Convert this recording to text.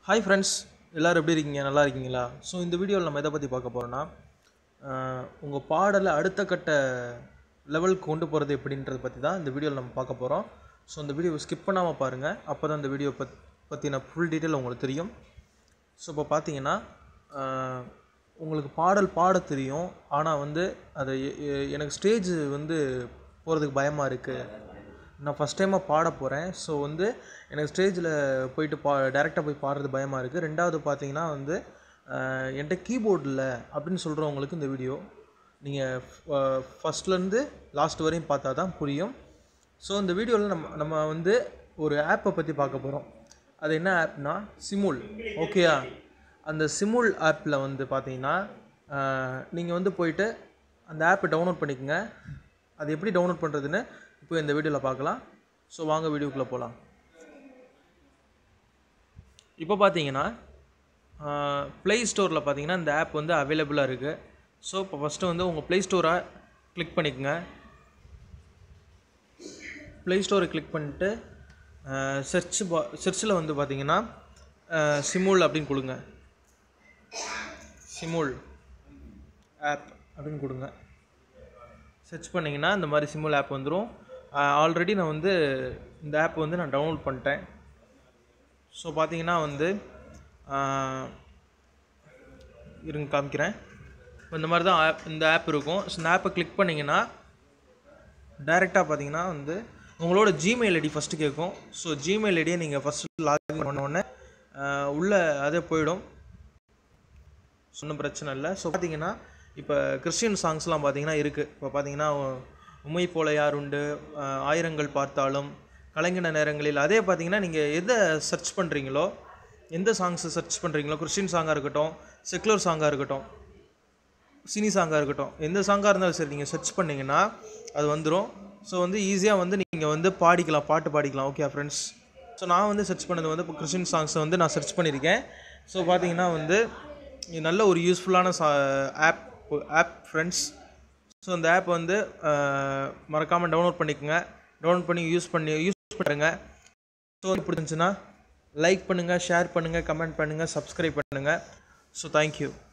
hi friends எல்லோரும் எப்படி இருக்கீங்க நல்லா இருக்கீங்களா ஸோ இந்த வீடியோவில் நம்ம எதை பற்றி பார்க்க போகிறோன்னா உங்கள் பாடலை அடுத்த கட்ட லெவலுக்கு கொண்டு போகிறது எப்படின்றத பற்றி தான் இந்த வீடியோவில் நம்ம பார்க்க போகிறோம் ஸோ இந்த வீடியோவை ஸ்கிப் பண்ணாமல் பாருங்கள் அப்போ தான் இந்த வீடியோ பத் பற்றின ஃபுல் டீட்டெயில் உங்களுக்கு தெரியும் ஸோ இப்போ பார்த்தீங்கன்னா ஆஹ், உங்களுக்கு பாடல் பாட தெரியும் ஆனால் வந்து அதை எ- எ- எனக்கு ஸ்டேஜ் வந்து போகிறதுக்கு பயமாக இருக்குது நான் ஃபஸ்ட் டைமாக பாட போகிறேன் ஸோ வந்து எனக்கு ஸ்டேஜில் போயிட்டு பா டேரெக்டாக போய் பாடுறது பயமாக இருக்குது ரெண்டாவது பார்த்தீங்கன்னா வந்து ஆஹ், என்கிட்ட கீபோர்ட் இல்லை அப்படின்னு சொல்கிறவங்களுக்கு இந்த வீடியோ நீங்கள் ஃபஸ்ட்லேருந்து லாஸ்ட் வரையும் பார்த்தா தான் புரியும் ஸோ இந்த வீடியோவில் நம்ம நம்ம வந்து ஒரு ஆப்பை பற்றி பார்க்க போகிறோம் அது என்ன ஆப்னா சிமுல் ஓகேயா அந்த சிமுல் ஆப்பில் வந்து பார்த்தீங்கன்னா நீங்கள் வந்து போயிட்டு அந்த ஆப்பை டவுன்லோட் பண்ணிக்கோங்க அது எப்படி டவுன்லோட் பண்ணுறதுன்னு இப்போ இந்த வீடியோவில் பார்க்கலாம் ஸோ வாங்க வீடியோக்குள்ளே போகலாம் இப்போ பார்த்தீங்கன்னா ப்ளே ஸ்டோரில் பார்த்தீங்கன்னா இந்த ஆப் வந்து அவைலபிளாக இருக்குது ஸோ இப்போ ஃபஸ்ட்டு வந்து உங்கள் ப்ளே ஸ்டோரை கிளிக் பண்ணிக்கோங்க ப்ளே ஸ்டோரை கிளிக் பண்ணிட்டு சர்ச் பா சர்ச்சில் வந்து பார்த்தீங்கன்னா சிமுல் அப்படின்னு கொடுங்க சிமுல் ஆப் அப்படின்னு கொடுங்க சர்ச் பண்ணிங்கன்னா இந்த மாதிரி சிமுல் ஆப் வந்துடும் ஆல்ரெடி நான் வந்து இந்த ஆப் வந்து நான் டவுன்லோட் பண்ணிட்டேன் ஸோ பார்த்தீங்கன்னா வந்து ஆஹ், இருங்க காமிக்கிறேன் இப்போ இந்த மாதிரி தான் ஆப் இந்த ஆப் இருக்கும் ஸோ இந்த ஆப்பை கிளிக் பண்ணிங்கன்னா டைரெக்டாக பார்த்தீங்கன்னா வந்து உங்களோட ஜிமெயில் ஐடி ஃபஸ்ட்டு கேட்கும் ஸோ ஜிமெயில் ஐடியை நீங்கள் ஃபஸ்ட்டு லாகின் பண்ண உடனே ஆஹ், உள்ளே அதே போயிடும் ஒன்றும் பிரச்சனை இல்லை ஸோ பார்த்தீங்கன்னா இப்போ கிறிஸ்டியன் சாங்ஸ்லாம் பார்த்தீங்கன்னா இருக்குது இப்போ பார்த்தீங்கன்னா உமை போல யார் உண்டு ஆஹ், ஆயிரங்கள் பார்த்தாலும் கலைஞன நேரங்களில் அதே பார்த்தீங்கன்னா நீங்கள் எதை சர்ச் பண்ணுறீங்களோ எந்த சாங்ஸை சர்ச் பண்ணுறீங்களோ கிறிஸ்டின் சாங்காக இருக்கட்டும் செக்குலர் சாங்காக இருக்கட்டும் சினி சாங்காக இருக்கட்டும் எந்த சாங்காக இருந்தாலும் சரி நீங்கள் சர்ச் பண்ணிங்கன்னா அது வந்துடும் ஸோ வந்து ஈஸியாக வந்து நீங்கள் வந்து பாடிக்கலாம் பாட்டு பாடிக்கலாம் ஓகே ஃப்ரெண்ட்ஸ் ஸோ நான் வந்து சர்ச் பண்ணது வந்து இப்போ கிறிஸ்டின் சாங்ஸை வந்து நான் சர்ச் பண்ணியிருக்கேன் ஸோ பார்த்தீங்கன்னா வந்து இது நல்ல ஒரு யூஸ்ஃபுல்லான சா ஆப் ஆப் ஃப்ரெண்ட்ஸ் ஸோ அந்த ஆப் வந்து மறக்காமல் டவுன்லோட் பண்ணிக்கோங்க டவுன்லோட் பண்ணி யூஸ் பண்ணி யூஸ் பண்ணுங்க ஸோ பிடிச்சிருந்துச்சுன்னா லைக் பண்ணுங்கள் ஷேர் பண்ணுங்கள் கமெண்ட் பண்ணுங்கள் சப்ஸ்கிரைப் பண்ணுங்கள் ஸோ தேங்க்யூ